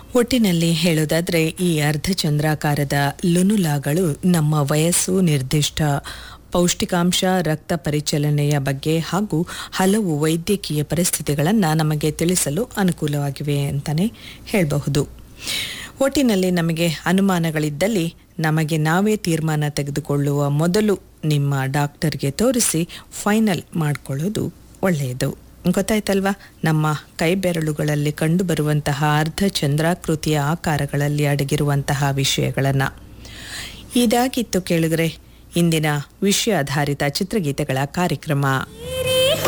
ಒಟ್ಟಿನಲ್ಲಿ ಹೇಳೋದಾದ್ರೆ ಈ ಅರ್ಧಚಂದ್ರಾಕಾರದ ಲುನುಲಾಗಳು ನಮ್ಮ ವಯಸ್ಸು ನಿರ್ದಿಷ್ಟ ಪೌಷ್ಟಿಕಾಂಶ ರಕ್ತ ಪರಿಚಲನೆಯ ಬಗ್ಗೆ ಹಾಗೂ ಹಲವು ವೈದ್ಯಕೀಯ ಪರಿಸ್ಥಿತಿಗಳನ್ನು ನಮಗೆ ತಿಳಿಸಲು ಅನುಕೂಲವಾಗಿವೆ ಅಂತಲೇ ಹೇಳಬಹುದು ಒಟ್ಟಿನಲ್ಲಿ ನಮಗೆ ಅನುಮಾನಗಳಿದ್ದಲ್ಲಿ ನಮಗೆ ನಾವೇ ತೀರ್ಮಾನ ತೆಗೆದುಕೊಳ್ಳುವ ಮೊದಲು ನಿಮ್ಮ ಡಾಕ್ಟರ್ಗೆ ತೋರಿಸಿ ಫೈನಲ್ ಮಾಡಿಕೊಳ್ಳೋದು ಒಳ್ಳೆಯದು ಗೊತ್ತಾಯ್ತಲ್ವಾ ನಮ್ಮ ಕೈ ಬೆರಳುಗಳಲ್ಲಿ ಕಂಡುಬರುವಂತಹ ಅರ್ಧ ಚಂದ್ರಾಕೃತಿಯ ಆಕಾರಗಳಲ್ಲಿ ಅಡಗಿರುವಂತಹ ವಿಷಯಗಳನ್ನು ಇದಾಗಿತ್ತು ಕೇಳಿದ್ರೆ ಇಂದಿನ ವಿಷಯಾಧಾರಿತ ಚಿತ್ರಗೀತೆಗಳ ಕಾರ್ಯಕ್ರಮ